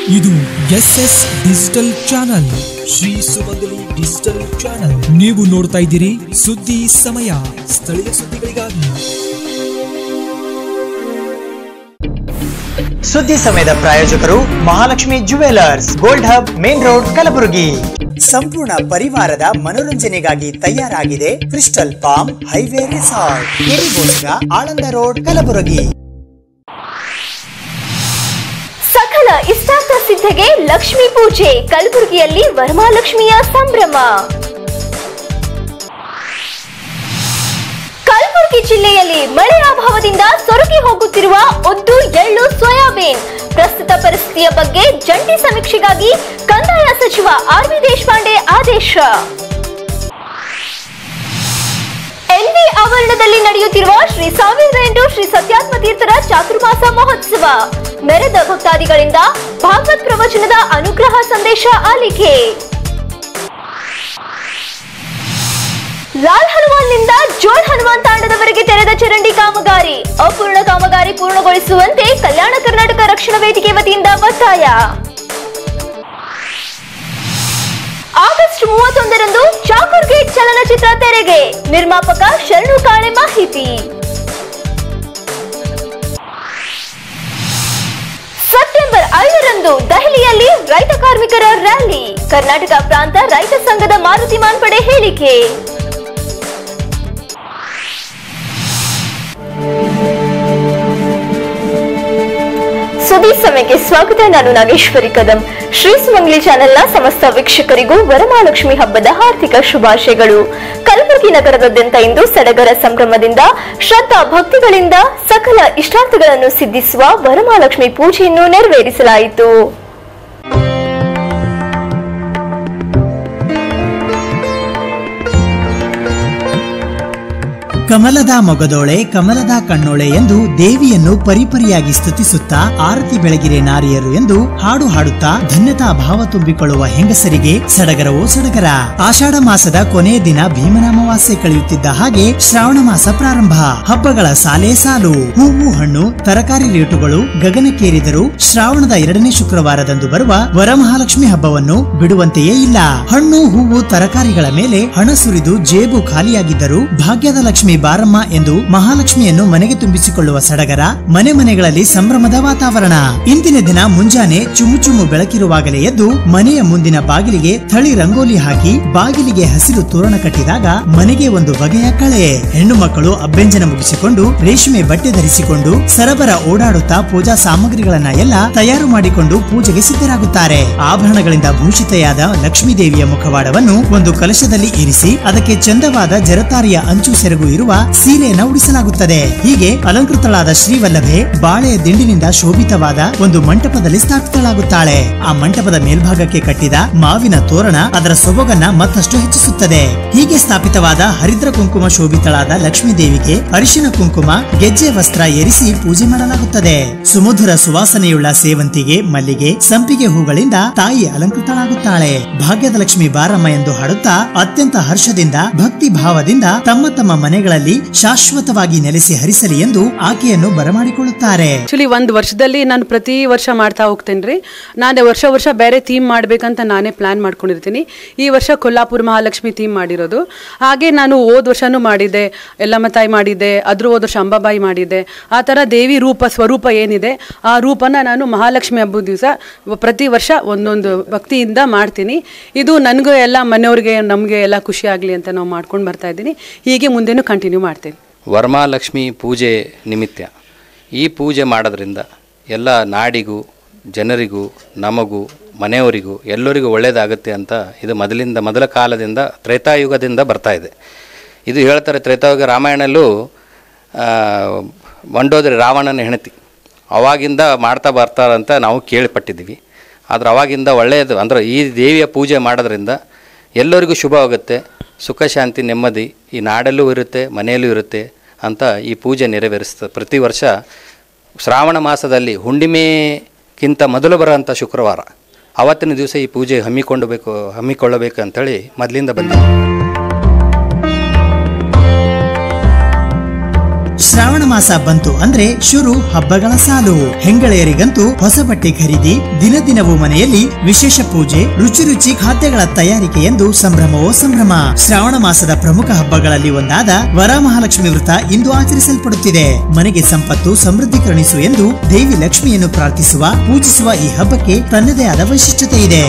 ಇದು S S digital channel Shri Sumangali digital channel ನೀವು ನೋಡ್ತಾ ಇದ್ದೀರಿ ಸುದ್ದಿ ಸಮಯ ಸ್ಥಳೀಯ ಸುದ್ದಿಗಳಿಗಾಗಿ ಸುದ್ದಿ ಸಮಯದ ಪ್ರಾಯೋಜಕರು Mahalakshmi jewellers gold hub main road Kalaburagi ಸಂಪೂರ್ಣ ಪರಿವಾರದ ಮನೋರಂಜನೆಗಾಗಿ ತಯಾರಾಗಿದೆ ಕ್ರಿಸ್ಟಲ್ ಪಾಮ್ ಹೈವೇ ರೆಸಾರ್ಟ್ ಕೆರಿಗೋಸ್ಗ ಆಳಂದ ರೋಡ್ ಕಲಬುರಗಿ ಸಕಲ ಇಷ್ಟಾರ್ಥ ಸಿದ್ಧಿಗೆ ಲಕ್ಷ್ಮೀ ಪೂಜೆ ಕಲಬುರಗಿಯಲ್ಲಿ ವರಮಹಾಲಕ್ಷ್ಮಿಯ ಸಂಭ್ರಮ ಕಲಬುರಗಿ ಜಿಲ್ಲೆಯಲ್ಲಿ ಮಳೆಯ ಅಭಾವದಿಂದ ಸೊರಗಿ ಹೋಗುತ್ತಿರುವ ಉದ್ದು ಎಳ್ಳು ಸೋಯಾಬೀನ್ ಪ್ರಸ್ತುತ ಪರಿಸ್ಥಿತಿಯ ಬಗ್ಗೆ ಜಂಟಿ ಸಮೀಕ್ಷೆಗಾಗಿ ಕಂದಾಯ ಸಚಿವ ಆರ್ ವಿ ದೇಶಪಾಂಡೆ ಆದೇಶ ಎನ್ವಿ ಆವರಣದಲ್ಲಿ ನಡೆಯುತ್ತಿರುವ ಶ್ರೀ ಸಾವಿರದ ಎಂಟು ಶ್ರೀ ಸತ್ಯಾತ್ಮ ತೀರ್ಥರ ಚಾತುರ್ಮಾಸ ಮಹೋತ್ಸವ ಮೆರೆದ ಭಕ್ತಾದಿಗಳಿಂದ ಭಾಗವತ್ ಪ್ರವಚನದ ಅನುಗ್ರಹ ಸಂದೇಶ ಆಲಿಕೆ ಲಾಲ್ ಹನುಮಾನ್ನಿಂದ ಜೋಳ್ ಹನುಮಾನ್ ತಾಂಡದವರೆಗೆ ತೆರೆದ ಚರಂಡಿ ಕಾಮಗಾರಿ ಅಪೂರ್ಣ ಕಾಮಗಾರಿ ಪೂರ್ಣಗೊಳಿಸುವಂತೆ ಕಲ್ಯಾಣ ಕರ್ನಾಟಕ ರಕ್ಷಣಾ ವೇದಿಕೆ ವತಿಯಿಂದ ಒತ್ತಾಯ ಆಗಸ್ಟ್ ಮೂವತ್ತೊಂದರಂದು ಚಾಕೂರ್ ಗೇಟ್ ಚಲನಚಿತ್ರ ತೆರೆಗೆ ನಿರ್ಮಾಪಕ ಶರಣು ಕಾಳೆ ಮಾಹಿತಿ ಸೆಪ್ಟೆಂಬರ್ ಐದರಂದು ದೆಹಲಿಯಲ್ಲಿ ರೈತ ಕಾರ್ಮಿಕರ ರ್ಯಾಲಿ ಕರ್ನಾಟಕ ಪ್ರಾಂತ ರೈತ ಸಂಘದ ಮಾರುತಿ ಮಾನ್ಪಡೆ ಹೇಳಿಕೆ ಸುದ್ದಿ ಸಮಯಕ್ಕೆ ಸ್ವಾಗತ ನಾನು ನಾಗೇಶ್ವರಿ ಕದಂ ಶ್ರೀ ಸುಮಂಗ್ಲಿ ಚಾನೆಲ್ನ ಸಮಸ್ತ ವೀಕ್ಷಕರಿಗೂ ವರಮಹಾಲಕ್ಷ್ಮಿ ಹಬ್ಬದ ಹಾರ್ದಿಕ ಶುಭಾಶಯಗಳು ಕಲಬುರಗಿ ನಗರದಾದ್ಯಂತ ಇಂದು ಸಡಗರ ಸಂಭ್ರಮದಿಂದ ಶ್ರದ್ಧಾ ಭಕ್ತಿಗಳಿಂದ ಸಕಲ ಇಷ್ಟಾರ್ಥಗಳನ್ನು ಸಿದ್ಧಿಸುವ ವರಮಹಾಲಕ್ಷ್ಮಿ ಪೂಜೆಯನ್ನು ನೆರವೇರಿಸಲಾಯಿತು ಕಮಲದ ಮೊಗದೋಳೆ ಕಮಲದ ಕಣ್ಣೋಳೆ ಎಂದು ದೇವಿಯನ್ನು ಪರಿಪರಿಯಾಗಿ ಸ್ತುತಿಸುತ್ತಾ ಆರತಿ ಬೆಳಗಿರೆ ನಾರಿಯರು ಎಂದು ಹಾಡು ಹಾಡುತ್ತಾ ಧನ್ಯತಾ ಭಾವ ತುಂಬಿಕೊಳ್ಳುವ ಹೆಂಗಸರಿಗೆ ಸಡಗರವೋ ಸಡಗರ ಆಷಾಢ ಮಾಸದ ಕೊನೆಯ ದಿನ ಭೀಮನಾಮವಾಸ್ಯೆ ಕಳೆಯುತ್ತಿದ್ದ ಹಾಗೆ ಶ್ರಾವಣ ಮಾಸ ಪ್ರಾರಂಭ ಹಬ್ಬಗಳ ಸಾಲೇ ಸಾಲು ಹೂವು ಹಣ್ಣು ತರಕಾರಿ ರೇಟುಗಳು ಗಗನಕ್ಕೇರಿದರೂ ಶ್ರಾವಣದ ಎರಡನೇ ಶುಕ್ರವಾರದಂದು ಬರುವ ವರಮಹಾಲಕ್ಷ್ಮಿ ಹಬ್ಬವನ್ನು ಬಿಡುವಂತೆಯೇ ಇಲ್ಲ ಹಣ್ಣು ಹೂವು ತರಕಾರಿಗಳ ಮೇಲೆ ಹಣ ಸುರಿದು ಜೇಬು ಖಾಲಿಯಾಗಿದ್ದರೂ ಭಾಗ್ಯದ ಲಕ್ಷ್ಮಿ ಬಾರಮ್ಮ ಎಂದು ಮಹಾಲಕ್ಷ್ಮಿಯನ್ನು ಮನೆಗೆ ತುಂಬಿಸಿಕೊಳ್ಳುವ ಸಡಗರ ಮನೆ ಮನೆಗಳಲ್ಲಿ ಸಂಭ್ರಮದ ವಾತಾವರಣ ಇಂದಿನ ದಿನ ಮುಂಜಾನೆ ಚುಮು ಚುಮು ಬೆಳಕಿರುವಾಗಲೇ ಎದ್ದು ಮನೆಯ ಮುಂದಿನ ಬಾಗಿಲಿಗೆ ಥಳಿ ರಂಗೋಲಿ ಹಾಕಿ ಬಾಗಿಲಿಗೆ ಹಸಿರು ತೋರಣ ಕಟ್ಟಿದಾಗ ಮನೆಗೆ ಒಂದು ಬಗೆಯ ಕಳೆ ಹೆಣ್ಣು ಮಕ್ಕಳು ಅಭ್ಯಂಜನ ಮುಗಿಸಿಕೊಂಡು ರೇಷ್ಮೆ ಬಟ್ಟೆ ಧರಿಸಿಕೊಂಡು ಸರಬರ ಓಡಾಡುತ್ತಾ ಪೂಜಾ ಸಾಮಗ್ರಿಗಳನ್ನ ಎಲ್ಲ ತಯಾರು ಮಾಡಿಕೊಂಡು ಪೂಜೆಗೆ ಸಿದ್ಧರಾಗುತ್ತಾರೆ ಆಭರಣಗಳಿಂದ ಭೂಷಿತೆಯಾದ ಲಕ್ಷ್ಮೀ ದೇವಿಯ ಮುಖವಾಡವನ್ನು ಒಂದು ಕಲಶದಲ್ಲಿ ಇರಿಸಿ ಅದಕ್ಕೆ ಚಂದವಾದ ಜರತಾರಿಯ ಅಂಚು ಸೆರಗು ಇರುವ ಸೀರೆಯನ್ನ ಉಡಿಸಲಾಗುತ್ತದೆ ಹೀಗೆ ಅಲಂಕೃತಳಾದ ಶ್ರೀವಲ್ಲಭೆ ಬಾಳೆಯ ದಿಂಡಿನಿಂದ ಶೋಭಿತವಾದ ಒಂದು ಮಂಟಪದಲ್ಲಿ ಸ್ಥಾಪಿತಳಾಗುತ್ತಾಳೆ ಆ ಮಂಟಪದ ಮೇಲ್ಭಾಗಕ್ಕೆ ಕಟ್ಟಿದ ಮಾವಿನ ತೋರಣ ಅದರ ಸೊಬಗನ್ನ ಮತ್ತಷ್ಟು ಹೆಚ್ಚಿಸುತ್ತದೆ ಹೀಗೆ ಸ್ಥಾಪಿತವಾದ ಹರಿದ್ರ ಕುಂಕುಮ ಶೋಭಿತಳಾದ ಲಕ್ಷ್ಮೀ ದೇವಿಗೆ ಅರಿಶಿನ ಕುಂಕುಮ ಗೆಜ್ಜೆ ವಸ್ತ್ರ ಏರಿಸಿ ಪೂಜೆ ಮಾಡಲಾಗುತ್ತದೆ ಸುಮಧುರ ಸುವಾಸನೆಯುಳ್ಳ ಸೇವಂತಿಗೆ ಮಲ್ಲಿಗೆ ಸಂಪಿಗೆ ಹೂಗಳಿಂದ ತಾಯಿ ಅಲಂಕೃತಳಾಗುತ್ತಾಳೆ ಭಾಗ್ಯದ ಲಕ್ಷ್ಮಿ ಬಾರಮ್ಮ ಎಂದು ಹಾಡುತ್ತಾ ಅತ್ಯಂತ ಹರ್ಷದಿಂದ ಭಕ್ತಿ ಭಾವದಿಂದ ತಮ್ಮ ತಮ್ಮ ಮನೆಗಳಲ್ಲಿ ಶಾಶ್ವತವಾಗಿ ನೆಲೆಸಿ ಹರಿಸಲಿ ಎಂದು ಆಕೆಯನ್ನು ಬರಮಾಡಿಕೊಳ್ಳುತ್ತಾರೆ ಆಕ್ಚುಲಿ ಒಂದು ವರ್ಷದಲ್ಲಿ ನಾನು ಪ್ರತಿ ವರ್ಷ ಮಾಡ್ತಾ ಹೋಗ್ತೇನೆ ರೀ ನಾನು ವರ್ಷ ವರ್ಷ ಬೇರೆ ಥೀಮ್ ಮಾಡಬೇಕಂತ ನಾನೇ ಪ್ಲ್ಯಾನ್ ಮಾಡ್ಕೊಂಡಿರ್ತೀನಿ ಈ ವರ್ಷ ಕೊಲ್ಲಾಪುರ ಮಹಾಲಕ್ಷ್ಮಿ ಥೀಮ್ ಮಾಡಿರೋದು ಹಾಗೆ ನಾನು ಹೋದ ವರ್ಷನೂ ಮಾಡಿದ್ದೆ ಎಲ್ಲಮ್ಮ ತಾಯಿ ಮಾಡಿದ್ದೆ ಅದ್ರ ಹೋದ ವರ್ಷ ಅಂಬಾಬಾಯಿ ಮಾಡಿದ್ದೆ ಆ ಥರ ದೇವಿ ರೂಪ ಸ್ವರೂಪ ಏನಿದೆ ಆ ರೂಪನ ನಾನು ಮಹಾಲಕ್ಷ್ಮಿ ಹಬ್ಬದ ದಿವಸ ಪ್ರತಿ ವರ್ಷ ಒಂದೊಂದು ಭಕ್ತಿಯಿಂದ ಮಾಡ್ತೀನಿ ಇದು ನನಗೂ ಎಲ್ಲ ಮನೆಯವ್ರಿಗೆ ನಮಗೆ ಎಲ್ಲ ಖುಷಿ ಆಗಲಿ ಅಂತ ನಾವು ಮಾಡ್ಕೊಂಡು ಬರ್ತಾ ಇದ್ದೀನಿ ಹೀಗೆ ಮುಂದೆನೂ ಕಂಟಿನ್ಯೂ ಮಾಡ್ತೀನಿ ವರಮಹಾಲಕ್ಷ್ಮಿ ಪೂಜೆ ನಿಮಿತ್ತ ಈ ಪೂಜೆ ಮಾಡೋದ್ರಿಂದ ಎಲ್ಲ ನಾಡಿಗೂ ಜನರಿಗೂ ನಮಗೂ ಮನೆಯವರಿಗೂ ಎಲ್ಲರಿಗೂ ಒಳ್ಳೆಯದಾಗುತ್ತೆ ಅಂತ ಇದು ಮೊದಲಿಂದ ಮೊದಲ ಕಾಲದಿಂದ ತ್ರೇತಾಯುಗದಿಂದ ಬರ್ತಾ ಇದೆ ಇದು ಹೇಳ್ತಾರೆ ತ್ರೇತಾಯುಗ ರಾಮಾಯಣಲ್ಲೂ ಆ, ಮಂಡೋದರಿ ರಾವಣನ ಹೆಂಡತಿ ಅವಾಗಿಂದ ಮಾಡ್ತಾ ಬರ್ತಾರಂತ ನಾವು ಕೇಳಿಪಟ್ಟಿದ್ದೀವಿ ಆದ್ರೆ ಅವಾಗಿಂದ ಒಳ್ಳೆಯದು ಅಂದ್ರೆ ಈ ದೇವಿಯ ಪೂಜೆ ಮಾಡೋದ್ರಿಂದ ಎಲ್ಲರಿಗೂ ಶುಭವಾಗುತ್ತೆ ಸುಖ ಶಾಂತಿ ನೆಮ್ಮದಿ ಈ ನಾಡಲ್ಲೂ ಇರುತ್ತೆ ಮನೆಯಲ್ಲೂ ಇರುತ್ತೆ ಅಂತ ಈ ಪೂಜೆ ನೆರವೇರಿಸ್ತದೆ ಪ್ರತಿ ವರ್ಷ ಶ್ರಾವಣ ಮಾಸದಲ್ಲಿ ಹುಣ್ಣಿಮೆಗಿಂತ ಮೊದಲು ಬರೋಂಥ ಶುಕ್ರವಾರ ಅವತ್ತಿನ ದಿವಸ ಈ ಪೂಜೆ ಹಮ್ಮಿಕೊಂಡಬೇಕು ಹಮ್ಮಿಕೊಳ್ಳಬೇಕು ಅಂಥೇಳಿ ಮೊದಲಿಂದ ಬಂದಿದೆ ಶ್ರಾವಣ ಮಾಸ ಬಂತು ಅಂದ್ರೆ ಶುರು ಹಬ್ಬಗಳ ಸಾಲು ಹೆಂಗಳೆಯರಿಗಂತೂ ಹೊಸ ಬಟ್ಟೆ ಖರೀದಿ ದಿನ ದಿನವೂ ಮನೆಯಲ್ಲಿ ವಿಶೇಷ ಪೂಜೆ ರುಚಿ ರುಚಿ ಖಾದ್ಯಗಳ ತಯಾರಿಕೆ ಎಂದು ಸಂಭ್ರಮವೋ ಸಂಭ್ರಮ ಶ್ರಾವಣ ಮಾಸದ ಪ್ರಮುಖ ಹಬ್ಬಗಳಲ್ಲಿ ಒಂದಾದ ವರಮಹಾಲಕ್ಷ್ಮಿ ವ್ರತ ಇಂದು ಆಚರಿಸಲ್ಪಡುತ್ತಿದೆ ಮನೆಗೆ ಸಂಪತ್ತು ಸಮೃದ್ಧಿ ಕರುಣಿಸು ಎಂದು ದೇವಿ ಲಕ್ಷ್ಮಿಯನ್ನು ಪ್ರಾರ್ಥಿಸುವ ಪೂಜಿಸುವ ಈ ಹಬ್ಬಕ್ಕೆ ತನ್ನದೇ ಆದ ವೈಶಿಷ್ಟ್ಯತೆ ಇದೆ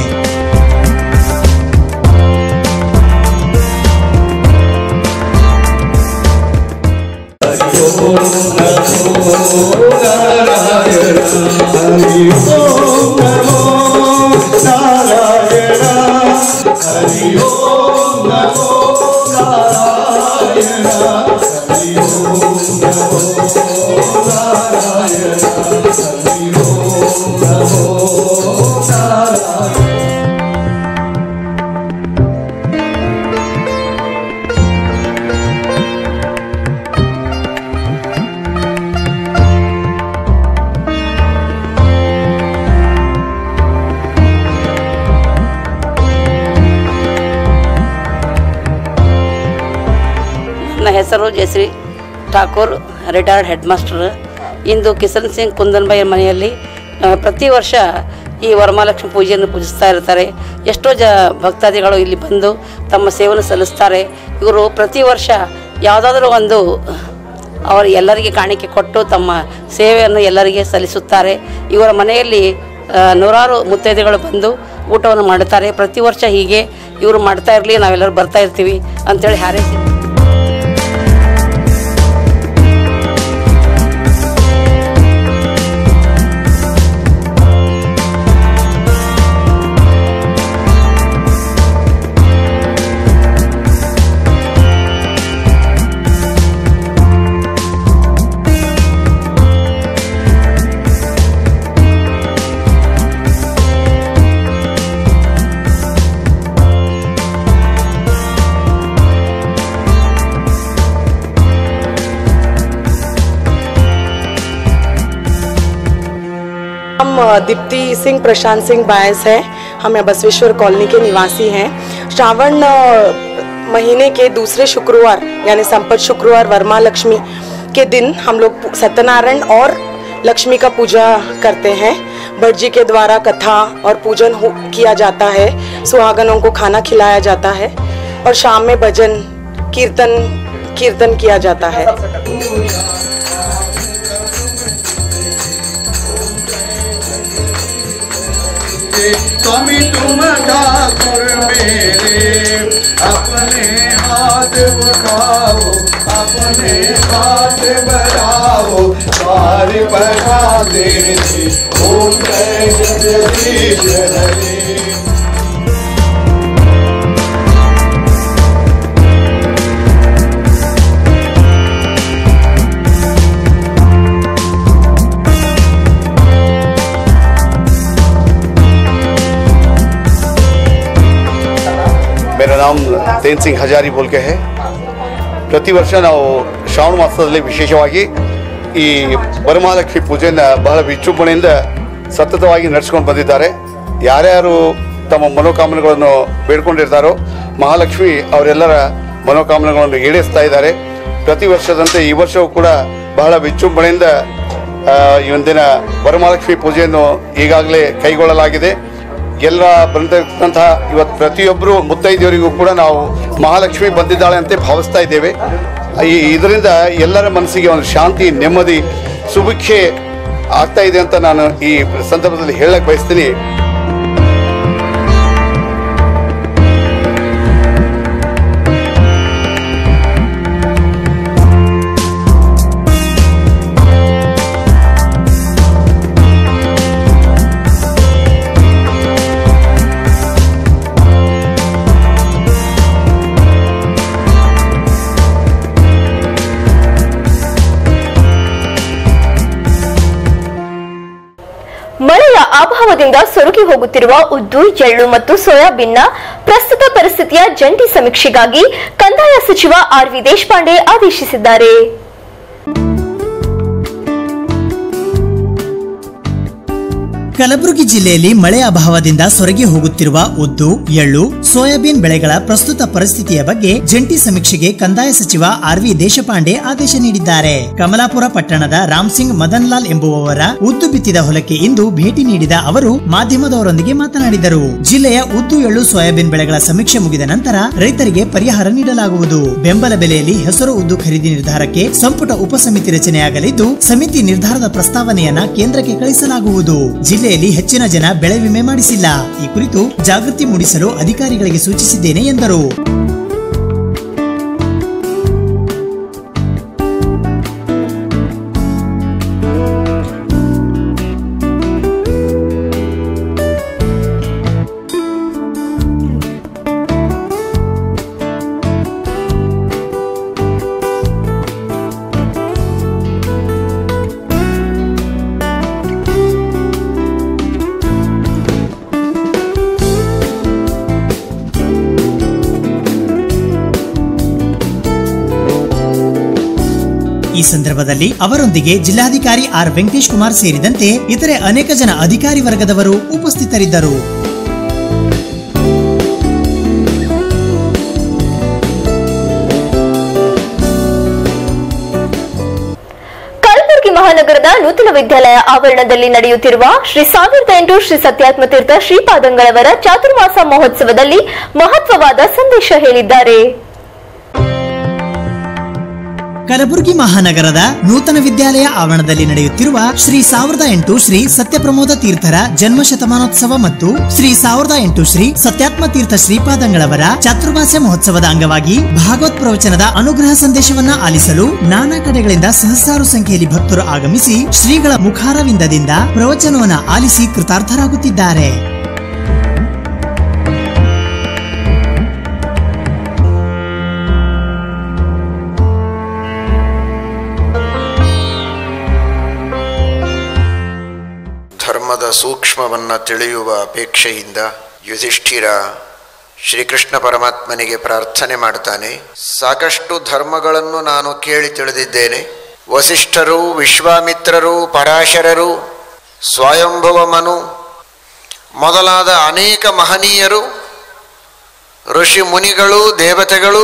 ನನ್ನ ಹೆಸರು Jayashree Thakur retired head master ಇಂದು ಕಿಶನ್ ಸಿಂಗ್ ಕುಂದನ್ಬಾಯಿ ಮನೆಯಲ್ಲಿ ಆ, ಪ್ರತಿ ವರ್ಷ ಈ ವರಮಹಾಲಕ್ಷ್ಮಿ ಪೂಜೆಯನ್ನು ಪೂಜಿಸ್ತಾ ಇರ್ತಾರೆ ಎಷ್ಟೋ ಜ ಭಕ್ತಾದಿಗಳು ಇಲ್ಲಿ ಬಂದು ತಮ್ಮ ಸೇವೆಯನ್ನು ಸಲ್ಲಿಸ್ತಾರೆ ಇವರು ಪ್ರತಿ ವರ್ಷ ಯಾವುದಾದ್ರೂ ಒಂದು ಅವರು ಎಲ್ಲರಿಗೆ ಕಾಣಿಕೆ ಕೊಟ್ಟು ತಮ್ಮ ಸೇವೆಯನ್ನು ಎಲ್ಲರಿಗೆ ಸಲ್ಲಿಸುತ್ತಾರೆ ಇವರ ಮನೆಯಲ್ಲಿ ಆ, ನೂರಾರು ಮುತ್ತೈದೆಗಳು ಬಂದು ಊಟವನ್ನು ಮಾಡುತ್ತಾರೆ ಪ್ರತಿ ವರ್ಷ ಹೀಗೆ ಇವರು ಮಾಡ್ತಾ ಇರಲಿ ನಾವೆಲ್ಲರೂ ಬರ್ತಾ ಇರ್ತೀವಿ ಅಂತೇಳಿ ಹಾರೈಸಿ हम अ, दीप्ति सिंह प्रशांत सिंह बायस है हम यहाँ बसवेश्वर कॉलोनी के निवासी हैं श्रावण अ, महीने के दूसरे शुक्रवार यानी संपत शुक्रवार वर्मा लक्ष्मी के दिन हम लोग पू- सत्यनारायण और लक्ष्मी का पूजा करते हैं भट जी के द्वारा कथा और पूजन हो- किया जाता है सुहागनों को खाना खिलाया जाता है और शाम में भजन कीर्तन कीर्तन किया जाता है स्वामी तुम ठाकुर मेरे अपने हाथ उठाओ अपने हाथ बढ़ाओ द्वार बढ़ा दे ओम जय जगदीश हरे मेरा नाम ತೇನ್ ಸಿಂಗ್ ಹಜಾರಿ ಬೋಲ್ಕೆ ಹೇ ಪ್ರತಿ ವರ್ಷ ನಾವು ಶ್ರಾವಣ ಮಾಸದಲ್ಲಿ ವಿಶೇಷವಾಗಿ ಈ ವರಮಹಾಲಕ್ಷ್ಮಿ ಪೂಜೆಯನ್ನು ಬಹಳ ವಿಜೃಂಭಣೆಯಿಂದ ಸತತವಾಗಿ ನಡೆಸ್ಕೊಂಡು ಬಂದಿದ್ದಾರೆ ಯಾರ್ಯಾರು ತಮ್ಮ ಮನೋಕಾಮನೆಗಳನ್ನು ಬೇಡ್ಕೊಂಡಿರ್ತಾರೋ ಮಹಾಲಕ್ಷ್ಮಿ ಅವರೆಲ್ಲರ ಮನೋಕಾಮನೆಗಳನ್ನು ಈಡೇರಿಸ್ತಾ ಇದ್ದಾರೆ ಪ್ರತಿ ವರ್ಷದಂತೆ ಈ ವರ್ಷವೂ ಕೂಡ ಬಹಳ ವಿಜೃಂಭಣೆಯಿಂದ ಆ, ಈ ಒಂದಿನ ವರಮಹಾಲಕ್ಷ್ಮಿ ಪೂಜೆಯನ್ನು ಈಗಾಗಲೇ ಕೈಗೊಳ್ಳಲಾಗಿದೆ ಎಲ್ಲ ಬಂದಿರ್ತಕ್ಕಂತಹ ಇವತ್ತು ಪ್ರತಿಯೊಬ್ಬರು ಮುತ್ತೈದೆಯವರಿಗೂ ಕೂಡ ನಾವು ಮಹಾಲಕ್ಷ್ಮಿ ಬಂದಿದ್ದಾಳೆ ಅಂತ ಭಾವಿಸ್ತಾ ಇದ್ದೇವೆ ಈ ಇದರಿಂದ ಎಲ್ಲರ ಮನಸ್ಸಿಗೆ ಒಂದು ಶಾಂತಿ ನೆಮ್ಮದಿ ಸುಭಿಕ್ಷೆ ಆಗ್ತಾ ಇದೆ ಅಂತ ನಾನು ಈ ಸಂದರ್ಭದಲ್ಲಿ ಹೇಳಕ್ ಬಯಸ್ತೀನಿ ಮಳೆಯ ಅಭಾವದಿಂದ ಸೊರಗಿ ಹೋಗುತ್ತಿರುವ ಉದ್ದು ಎಳ್ಳು ಮತ್ತು ಸೋಯಾಬೀನ್ನ ಪ್ರಸ್ತುತ ಪರಿಸ್ಥಿತಿಯ ಜಂಟಿ ಸಮೀಕ್ಷೆಗಾಗಿ ಕಂದಾಯ ಸಚಿವ ಆರ್ ವಿ ದೇಶಪಾಂಡೆ ಆದೇಶಿಸಿದ್ದಾರೆ ಕಲಬುರಗಿ ಜಿಲ್ಲೆಯಲ್ಲಿ ಮಳೆ ಅಭಾವದಿಂದ ಸೊರಗಿ ಹೋಗುತ್ತಿರುವ ಉದ್ದು ಎಳ್ಳು ಸೋಯಾಬೀನ್ ಬೆಳೆಗಳ ಪ್ರಸ್ತುತ ಪರಿಸ್ಥಿತಿಯ ಬಗ್ಗೆ ಜಂಟಿ ಸಮೀಕ್ಷೆಗೆ ಕಂದಾಯ ಸಚಿವ ಆರ್ ವಿ ದೇಶಪಾಂಡೆ ಆದೇಶ ನೀಡಿದ್ದಾರೆ ಕಮಲಾಪುರ ಪಟ್ಟಣದ ರಾಮ್ ಸಿಂಗ್ ಮದನ್ ಲಾಲ್ ಎಂಬುವವರ ಉದ್ದು ಬಿತ್ತಿದ ಹೊಲಕ್ಕೆ ಇಂದು ಭೇಟಿ ನೀಡಿದ ಅವರು ಮಾಧ್ಯಮದವರೊಂದಿಗೆ ಮಾತನಾಡಿದರು ಜಿಲ್ಲೆಯ ಉದ್ದು ಎಳ್ಳು ಸೋಯಾಬೀನ್ ಬೆಳೆಗಳ ಸಮೀಕ್ಷೆ ಮುಗಿದ ನಂತರ ರೈತರಿಗೆ ಪರಿಹಾರ ನೀಡಲಾಗುವುದು ಬೆಂಬಲ ಬೆಲೆಯಲ್ಲಿ ಹೆಸರು ಉದ್ದು ಖರೀದಿ ನಿರ್ಧಾರಕ್ಕೆ ಸಂಪುಟ ಉಪಸಮಿತಿ ರಚನೆಯಾಗಲಿದ್ದು ಸಮಿತಿ ನಿರ್ಧಾರದ ಪ್ರಸ್ತಾವನೆಯನ್ನ ಕೇಂದ್ರಕ್ಕೆ ಕಳಿಸಲಾಗುವುದು ಜಿಲ್ಲೆಯಲ್ಲಿ ಹೆಚ್ಚಿನ ಜನ ಬೆಳೆ ವಿಮೆ ಮಾಡಿಸಿಲ್ಲ ಈ ಕುರಿತು ಜಾಗೃತಿ ಮೂಡಿಸಲು ಅಧಿಕಾರಿಗಳಿಗೆ ಸೂಚಿಸಿದ್ದೇನೆ ಎಂದರು ಈ ಸಂದರ್ಭದಲ್ಲಿ ಅವರೊಂದಿಗೆ ಜಿಲ್ಲಾಧಿಕಾರಿ ಆರ್ ವೆಂಕಟೇಶ್ ಕುಮಾರ್ ಸೇರಿದಂತೆ ಇತರೆ ಅನೇಕ ಜನ ಅಧಿಕಾರಿ ವರ್ಗದವರು ಉಪಸ್ಥಿತರಿದ್ದರು ಕಲಬುರಗಿ ಮಹಾನಗರದ ನೂತನ ವಿದ್ಯಾಲಯ ಆವರಣದಲ್ಲಿ ನಡೆಯುತ್ತಿರುವ ಶ್ರೀ ಸಾವಿರದ ಎಂಟು ಶ್ರೀ ಸತ್ಯಾತ್ಮ ತೀರ್ಥ ಶ್ರೀಪಾದಂಗಳವರ ಚಾತುರ್ಮಾಸ ಮಹೋತ್ಸವದಲ್ಲಿ ಮಹತ್ವವಾದ ಸಂದೇಶ ಹೇಳಿದ್ದಾರೆ ಕಲಬುರಗಿ ಮಹಾನಗರದ ನೂತನ ವಿದ್ಯಾಲಯ ಆವರಣದಲ್ಲಿ ನಡೆಯುತ್ತಿರುವ ಶ್ರೀ ಸಾವಿರದ ಎಂಟು ಶ್ರೀ ಸತ್ಯಪ್ರಮೋದ ತೀರ್ಥರ ಜನ್ಮ ಶತಮಾನೋತ್ಸವ ಮತ್ತು ಶ್ರೀ ಸಾವಿರದ ಎಂಟು ಶ್ರೀ ಸತ್ಯಾತ್ಮ ತೀರ್ಥ ಶ್ರೀಪಾದಂಗಳವರ ಚಾತುರ್ಮಾಸ್ಯ ಮಹೋತ್ಸವದ ಅಂಗವಾಗಿ ಭಾಗವತ್ ಪ್ರವಚನದ ಅನುಗ್ರಹ ಸಂದೇಶವನ್ನ ಆಲಿಸಲು ನಾನಾ ಕಡೆಗಳಿಂದ ಸಹಸ್ರಾರು ಸಂಖ್ಯೆಯಲ್ಲಿ ಭಕ್ತರು ಆಗಮಿಸಿ ಶ್ರೀಗಳ ಮುಖಾರವಿಂದದಿಂದ ಪ್ರವಚನವನ್ನ ಆಲಿಸಿ ಕೃತಾರ್ಥರಾಗುತ್ತಿದ್ದಾರೆ ಧರ್ಮದ ಸೂಕ್ಷ್ಮವನ್ನು ತಿಳಿಯುವ ಅಪೇಕ್ಷೆಯಿಂದ ಯುಧಿಷ್ಠಿರ ಶ್ರೀಕೃಷ್ಣ ಪರಮಾತ್ಮನಿಗೆ ಪ್ರಾರ್ಥನೆ ಮಾಡ್ತಾನೆ ಸಾಕಷ್ಟು ಧರ್ಮಗಳನ್ನು ನಾನು ಕೇಳಿ ತಿಳಿದಿದ್ದೇನೆ ವಸಿಷ್ಠರು ವಿಶ್ವಾಮಿತ್ರರು ಪರಾಶರರು ಸ್ವಯಂಭವ ಮನು ಮೊದಲಾದ ಅನೇಕ ಮಹನೀಯರು ಋಷಿ ಮುನಿಗಳು ದೇವತೆಗಳು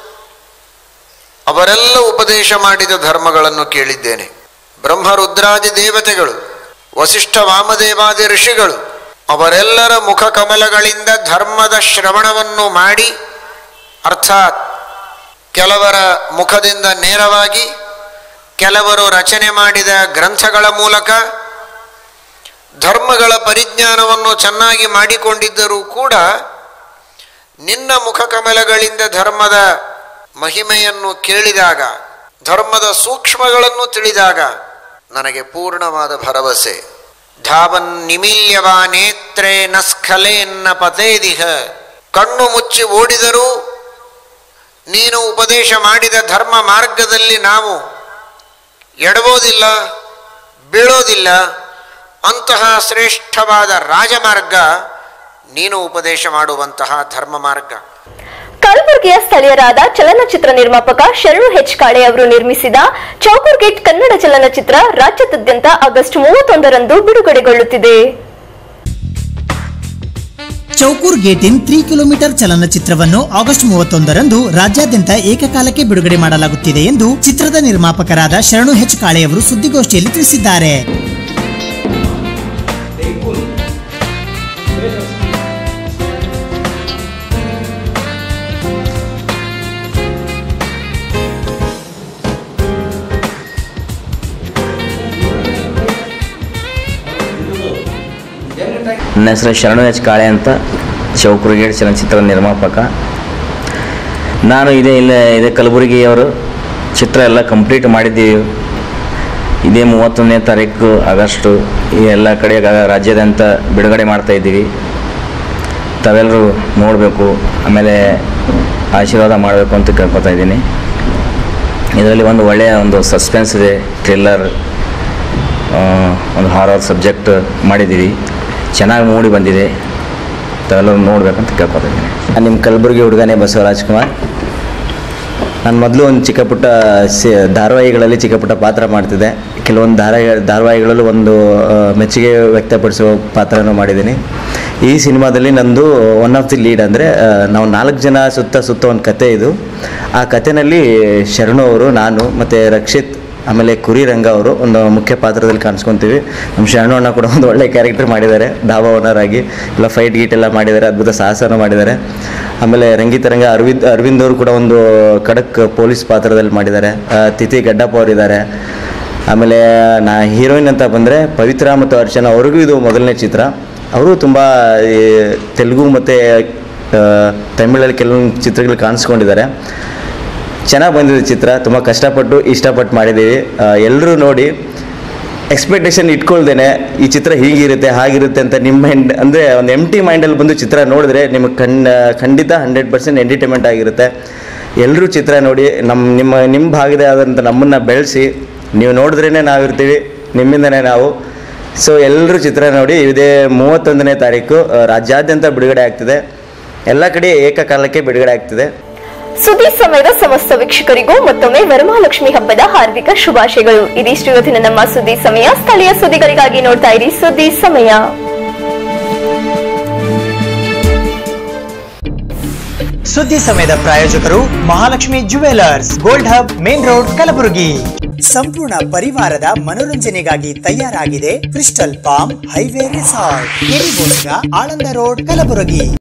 ಅವರೆಲ್ಲ ಉಪದೇಶ ಮಾಡಿದ ಧರ್ಮಗಳನ್ನು ಕೇಳಿದ್ದೇನೆ ಬ್ರಹ್ಮರುದ್ರಾದಿ ದೇವತೆಗಳು ವಸಿಷ್ಠ ವಾಮದೇವಾದಿ ಋಷಿಗಳು ಅವರೆಲ್ಲರ ಮುಖ ಕಮಲಗಳಿಂದ ಧರ್ಮದ ಶ್ರವಣವನ್ನು ಮಾಡಿ ಅರ್ಥಾತ್ ಕೆಲವರ ಮುಖದಿಂದ ನೇರವಾಗಿ ಕೆಲವರು ರಚನೆ ಮಾಡಿದ ಗ್ರಂಥಗಳ ಮೂಲಕ ಧರ್ಮಗಳ ಪರಿಜ್ಞಾನವನ್ನು ಚೆನ್ನಾಗಿ ಮಾಡಿಕೊಂಡಿದ್ದರೂ ಕೂಡ ನಿನ್ನ ಮುಖ ಕಮಲಗಳಿಂದ ಧರ್ಮದ ಮಹಿಮೆಯನ್ನು ಕೇಳಿದಾಗ ಧರ್ಮದ ಸೂಕ್ಷ್ಮಗಳನ್ನು ತಿಳಿದಾಗ ನನಗೆ ಪೂರ್ಣವಾದ ಭರವಸೆ ಧಾವನ್ ನಿಮಿಲ್ಯವ ನೇತ್ರೇ ನ ಸ್ಖಲೇನ್ನ ಪತೇದಿಹ ಕಣ್ಣು ಮುಚ್ಚಿ ಓಡಿದರೂ ನೀನು ಉಪದೇಶ ಮಾಡಿದ ಧರ್ಮ ಮಾರ್ಗದಲ್ಲಿ ನಾವು ಎಡಬೋದಿಲ್ಲ ಬೀಳೋದಿಲ್ಲ ಅಂತಹ ಶ್ರೇಷ್ಠವಾದ ರಾಜಮಾರ್ಗ ನೀನು ಉಪದೇಶ ಮಾಡುವಂತಹ ಧರ್ಮ ಮಾರ್ಗ ಕಲಬುರಗಿಯ ಸ್ಥಳೀಯರಾದ ಚಲನಚಿತ್ರ ನಿರ್ಮಾಪಕ ಶರಣು ಹೆಚ್ ಕಾಳೆ ಅವರು ನಿರ್ಮಿಸಿದ ಚೌಕೂರ್ ಗೇಟ್ ಕನ್ನಡ ಚಲನಚಿತ್ರ ರಾಜ್ಯದಾದ್ಯಂತ ಆಗಸ್ಟ್ ಮೂವತ್ತೊಂದರಂದು ಬಿಡುಗಡೆಗೊಳ್ಳುತ್ತಿದೆ Chowkur gate in three kilometre ಚಲನಚಿತ್ರವನ್ನು ಆಗಸ್ಟ್ ಮೂವತ್ತೊಂದರಂದು ರಾಜ್ಯಾದ್ಯಂತ ಏಕಕಾಲಕ್ಕೆ ಬಿಡುಗಡೆ ಮಾಡಲಾಗುತ್ತಿದೆ ಎಂದು ಚಿತ್ರದ ನಿರ್ಮಾಪಕರಾದ ಶರಣು ಹೆಚ್ ಕಾಳೆಯವರು ಸುದ್ದಿಗೋಷ್ಠಿಯಲ್ಲಿ ತಿಳಿಸಿದ್ದಾರೆ ನನ್ನ ಹೆಸರು ಶರಣು ಎಚ್ ಕಾಳೆ ಅಂತ ಚೌಕುರುಗೇಡ್ ಚಲನಚಿತ್ರ ನಿರ್ಮಾಪಕ ನಾನು ಇದೇ ಇಲ್ಲೇ ಇದೇ ಕಲಬುರಗಿಯವರು ಚಿತ್ರ ಎಲ್ಲ ಕಂಪ್ಲೀಟ್ ಮಾಡಿದ್ದೀವಿ ಇದೇ ಮೂವತ್ತೊಂದನೇ ತಾರೀಕು ಆಗಸ್ಟು ಈ ಎಲ್ಲ ಕಡೆ ಗ- ರಾಜ್ಯಾದ್ಯಂತ ಬಿಡುಗಡೆ ಮಾಡ್ತಾ ಇದ್ದೀವಿ ತಾವೆಲ್ಲರೂ ನೋಡಬೇಕು ಆಮೇಲೆ ಆಶೀರ್ವಾದ ಮಾಡಬೇಕು ಅಂತ ಕೇಳ್ಕೊತಾ ಇದ್ದೀನಿ ಇದರಲ್ಲಿ ಒಂದು ಒಳ್ಳೆಯ ಒಂದು ಸಸ್ಪೆನ್ಸ್ ಇದೆ ಥ್ರಿಲ್ಲರ್ ಒಂದು ಹಾರರ್ ಸಬ್ಜೆಕ್ಟ್ ಮಾಡಿದ್ದೀವಿ ಚೆನ್ನಾಗಿ ಮೂಡಿ ಬಂದಿದೆ ತಾವೆಲ್ಲರೂ ನೋಡ್ಬೇಕಂತ ಕೇಳ್ಕೊತಾ ಇದ್ದೀನಿ ನಾನು ನಿಮ್ಮ ಕಲಬುರಗಿ ಹುಡುಗನೇ ಬಸವರಾಜ್ ಕುಮಾರ್ ನಾನು ಮೊದಲು ಒಂದು ಚಿಕ್ಕ ಪುಟ್ಟ ಸಿ ಧಾರಾವಾಹಿಗಳಲ್ಲಿ ಚಿಕ್ಕ ಪುಟ್ಟ ಪಾತ್ರ ಮಾಡ್ತಿದ್ದೆ ಕೆಲವೊಂದು ಧಾರಾವಾಹಿ ಧಾರಾವಾಹಿಗಳಲ್ಲೂ ಒಂದು ಆ, ಮೆಚ್ಚುಗೆ ವ್ಯಕ್ತಪಡಿಸುವ ಪಾತ್ರನೂ ಮಾಡಿದ್ದೀನಿ ಈ ಸಿನಿಮಾದಲ್ಲಿ ನಂದು ಒನ್ ಆಫ್ ದಿ ಲೀಡ್ ಅಂದರೆ ನಾವು ನಾಲ್ಕು ಜನ ಸುತ್ತ ಸುತ್ತ ಒಂದು ಕತೆ ಇದು ಆ ಕಥೆನಲ್ಲಿ ಶರಣು ಅವರು ನಾನು ಮತ್ತು ರಕ್ಷಿತ್ ಆಮೇಲೆ ಕುರಿ ರಂಗ ಅವರು ಒಂದು ಮುಖ್ಯ ಪಾತ್ರದಲ್ಲಿ ಕಾಣಿಸ್ಕೊತೀವಿ ನಮ್ಮ ಶರಣು ಅಣ್ಣ ಕೂಡ ಒಂದು ಒಳ್ಳೆ ಕ್ಯಾರೆಕ್ಟರ್ ಮಾಡಿದ್ದಾರೆ ಧಾಬಾ ಓನರ್ ಆಗಿ ಎಲ್ಲ ಫೈಟ್ ಗೀಟ್ ಎಲ್ಲ ಮಾಡಿದ್ದಾರೆ ಅದ್ಭುತ ಸಾಹಸನ ಮಾಡಿದ್ದಾರೆ ಆಮೇಲೆ ರಂಗಿತರಂಗ ಅರವಿಂದ್ ಅರವಿಂದ್ ಅವರು ಕೂಡ ಒಂದು ಖಡಕ್ ಪೊಲೀಸ್ ಪಾತ್ರದಲ್ಲಿ ಮಾಡಿದ್ದಾರೆ ಆ, ತಿಥಿ ಗಡ್ಡಪ್ಪ ಅವರಿದ್ದಾರೆ ಆಮೇಲೆ ನಾ ಹೀರೋಯಿನ್ ಅಂತ ಬಂದರೆ ಪವಿತ್ರ ಮತ್ತು ಅರ್ಚನಾ ಅವ್ರಿಗೂ ಇದು ಮೊದಲನೇ ಚಿತ್ರ ಅವರು ತುಂಬ ಈ ತೆಲುಗು ಮತ್ತು ತಮಿಳಲ್ಲಿ ಕೆಲವೊಂದು ಚಿತ್ರಗಳು ಕಾಣಿಸ್ಕೊಂಡಿದ್ದಾರೆ ಚೆನ್ನಾಗಿ ಬಂದಿದೆ ಚಿತ್ರ ತುಂಬ ಕಷ್ಟಪಟ್ಟು ಇಷ್ಟಪಟ್ಟು ಮಾಡಿದ್ದೀವಿ ಎಲ್ಲರೂ ನೋಡಿ ಎಕ್ಸ್ಪೆಕ್ಟೇಷನ್ ಇಟ್ಕೊಳ್ದೇನೆ ಈ ಚಿತ್ರ ಹೀಗಿರುತ್ತೆ ಹಾಗಿರುತ್ತೆ ಅಂತ ನಿಮ್ಮ ಮೈಂಡ್ ಅಂದರೆ ಒಂದು ಎಮ್ ಟಿ ಮೈಂಡಲ್ಲಿ ಬಂದು ಚಿತ್ರ ನೋಡಿದ್ರೆ ನಿಮಗೆ ಖಂಡ ಖಂಡಿತ ಹಂಡ್ರೆಡ್ ಪರ್ಸೆಂಟ್ ಎಂಟರ್ಟೈನ್ಮೆಂಟ್ ಆಗಿರುತ್ತೆ ಎಲ್ಲರೂ ಚಿತ್ರ ನೋಡಿ ನಮ್ಮ ನಿಮ್ಮ ನಿಮ್ಮ ಭಾಗದೇ ಆದಂಥ ನಮ್ಮನ್ನು ಬೆಳೆಸಿ ನೀವು ನೋಡಿದ್ರೇ ನಾವಿರ್ತೀವಿ ನಿಮ್ಮಿಂದನೇ ನಾವು ಸೊ ಎಲ್ಲರೂ ಚಿತ್ರ ನೋಡಿ ಇದೇ ಮೂವತ್ತೊಂದನೇ ತಾರೀಕು ಆ, ರಾಜ್ಯಾದ್ಯಂತ ಬಿಡುಗಡೆ ಆಗ್ತಿದೆ ಎಲ್ಲ ಕಡೆ ಏಕಕಾಲಕ್ಕೆ ಬಿಡುಗಡೆ ಆಗ್ತಿದೆ ಸುದ್ದಿ ಸಮಯದ ಸಮಸ್ತ ವೀಕ್ಷಕರಿಗೂ ಮತ್ತೊಮ್ಮೆ ವರಮಹಾಲಕ್ಷ್ಮಿ ಹಬ್ಬದ ಹಾರ್ದಿಕ ಶುಭಾಶಯಗಳು ಇದಿಷ್ಟು ಇವತ್ತಿನ ನಮ್ಮ ಸುದ್ದಿ ಸಮಯ ಸ್ಥಳೀಯ ಸುದ್ದಿಗಳಿಗಾಗಿ ನೋಡ್ತಾ ಇರಿ ಸುದ್ದಿ ಸಮಯ ಸುದ್ದಿ ಸಮಯದ ಪ್ರಾಯೋಜಕರು Mahalakshmi jewellers gold hub main road Kalaburagi ಸಂಪೂರ್ಣ ಪರಿವಾರದ ಮನೋರಂಜನೆಗಾಗಿ ತಯಾರಾಗಿದೆ ಕ್ರಿಸ್ಟಲ್ ಪಾಮ್ ಹೈವೇ ರೆಸಾರ್ಟ್ ಕೆರಿಗೋಸ್ಕರ ಆಳಂದ ರೋಡ್ ಕಲಬುರಗಿ